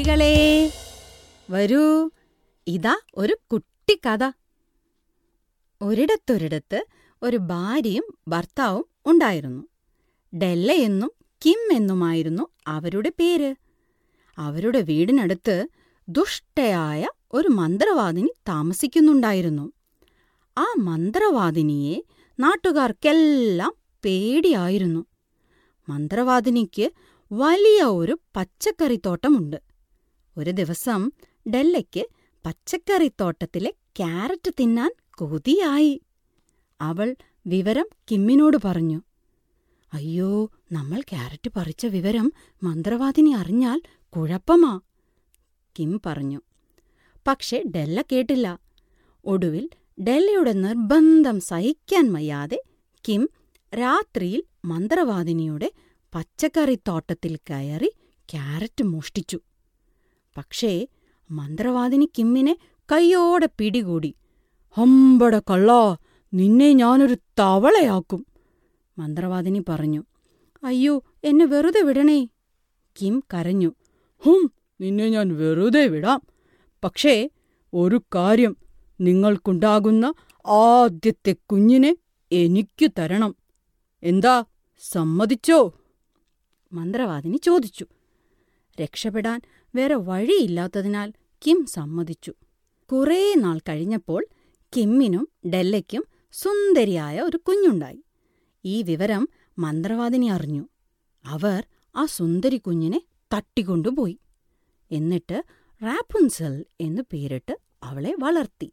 കുട്ടികളെ വരൂ ഇതാ ഒരു കുട്ടിക്കഥ ഒരിടത്തൊരിടത്ത് ഒരു ഭാര്യയും ഭർത്താവും ഉണ്ടായിരുന്നു ഡെല്ല എന്നും കിം എന്നുമായിരുന്നു അവരുടെ പേര് അവരുടെ വീടിനടുത്ത് ദുഷ്ടയായ ഒരു മന്ത്രവാദിനി താമസിക്കുന്നുണ്ടായിരുന്നു ആ മന്ത്രവാദിനിയെ നാട്ടുകാർക്കെല്ലാം പേടിയായിരുന്നു മന്ത്രവാദിനിക്ക് വലിയ ഒരു പച്ചക്കറിത്തോട്ടമുണ്ട് ഒരു ദിവസം ഡെല്ലയ്ക്ക് പച്ചക്കറിത്തോട്ടത്തിലെ ക്യാരറ്റ് തിന്നാൻ കൊതിയായി അവൾ വിവരം കിമ്മിനോട് പറഞ്ഞു അയ്യോ നമ്മൾ ക്യാരറ്റ് പറിച്ച വിവരം മന്ത്രവാദിനി അറിഞ്ഞാൽ കുഴപ്പമാ കിം പറഞ്ഞു പക്ഷെ ഡെല്ല കേട്ടില്ല ഒടുവിൽ ഡെല്ലയുടെ നിർബന്ധം സഹിക്കാൻ വയ്യാതെ കിം രാത്രിയിൽ മന്ത്രവാദിനിയുടെ പച്ചക്കറിത്തോട്ടത്തിൽ കയറി ക്യാരറ്റ് മോഷ്ടിച്ചു പക്ഷേ മന്ത്രവാദിനി കിമ്മിനെ കൈയോടെ പിടികൂടി ഹമ്പട കള്ളാ നിന്നെ ഞാനൊരു തവളയാക്കും മന്ത്രവാദിനി പറഞ്ഞു അയ്യോ എന്നെ വെറുതെ വിടണേ കിം കരഞ്ഞു ഹും നിന്നെ ഞാൻ വെറുതെ വിടാം പക്ഷേ ഒരു കാര്യം നിങ്ങൾക്കുണ്ടാകുന്ന ആദ്യത്തെ കുഞ്ഞിനെ എനിക്കു തരണം എന്താ സമ്മതിച്ചോ മന്ത്രവാദിനി ചോദിച്ചു രക്ഷപ്പെടാൻ വേറെ വഴിയില്ലാത്തതിനാൽ കിം സമ്മതിച്ചു കുറേ നാൾ കഴിഞ്ഞപ്പോൾ കിമ്മിനും ഡെല്ലയ്ക്കും സുന്ദരിയായ ഒരു കുഞ്ഞുണ്ടായി ഈ വിവരം മന്ത്രവാദിനി അറിഞ്ഞു അവർ ആ സുന്ദരി കുഞ്ഞിനെ തട്ടിക്കൊണ്ടുപോയി എന്നിട്ട് റാപ്പുൻസൽ എന്നു പേരിട്ട് അവളെ വളർത്തി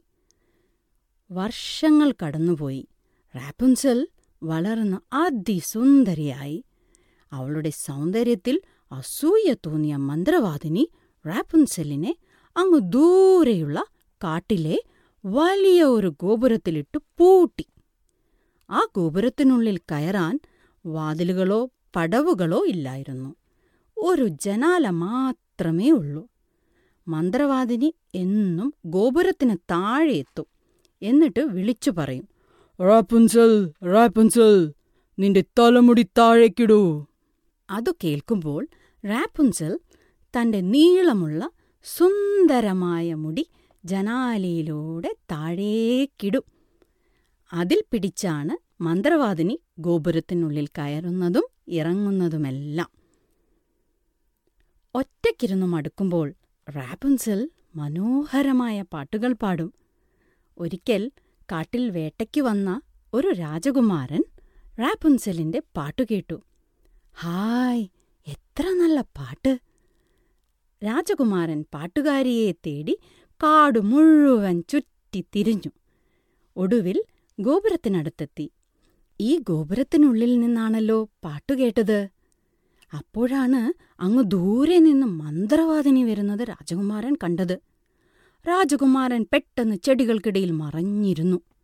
വർഷങ്ങൾ കടന്നുപോയി റാപ്പുൻസൽ വളർന്ന് അതിസുന്ദരിയായി അവളുടെ സൗന്ദര്യത്തിൽ അസൂയ തോന്നിയ മന്ത്രവാദിനി റാപ്പുൻസെല്ലിനെ അങ്ങ് ദൂരെയുള്ള കാട്ടിലെ വലിയ ഒരു ഗോപുരത്തിലിട്ട് പൂട്ടി ആ ഗോപുരത്തിനുള്ളിൽ കയറാൻ വാതിലുകളോ പടവുകളോ ഇല്ലായിരുന്നു ഒരു ജനാല മാത്രമേ ഉള്ളൂ മന്ത്രവാദിനി എന്നും ഗോപുരത്തിന് താഴെ എത്തും എന്നിട്ട് വിളിച്ചു പറയും റാപ്പുൻസൽ റാപ്പുൻസൽ നിന്റെ തലമുടി താഴേക്കിടൂ അതു കേൾക്കുമ്പോൾ റാപ്പുൻസൽ തന്റെ നീളമുള്ള സുന്ദരമായ മുടി ജനാലയിലൂടെ താഴേക്കിടും അതിൽ പിടിച്ചാണ് മന്ത്രവാദിനി ഗോപുരത്തിനുള്ളിൽ കയറുന്നതും ഇറങ്ങുന്നതുമെല്ലാം ഒറ്റയ്ക്കിരുന്നു മടുക്കുമ്പോൾ റാപ്പുൻസൽ മനോഹരമായ പാട്ടുകൾ പാടും ഒരിക്കൽ കാട്ടിൽ വേട്ടയ്ക്കു വന്ന ഒരു രാജകുമാരൻ റാപ്പുൻസലിന്റെ പാട്ടുകേട്ടു ഹായ് എത്ര നല്ല പാട്ട് രാജകുമാരൻ പാട്ടുകാരിയെ തേടി കാടു മുഴുവൻ ചുറ്റി തിരിഞ്ഞു ഒടുവിൽ ഗോപുരത്തിനടുത്തെത്തി ഈ ഗോപുരത്തിനുള്ളിൽ നിന്നാണല്ലോ പാട്ടുകേട്ടത് അപ്പോഴാണ് അങ്ങ് ദൂരെ നിന്ന് മന്ത്രവാദിനി വരുന്നത് രാജകുമാരൻ കണ്ടത് രാജകുമാരൻ പെട്ടെന്ന് ചെടികൾക്കിടയിൽ മറഞ്ഞിരുന്നു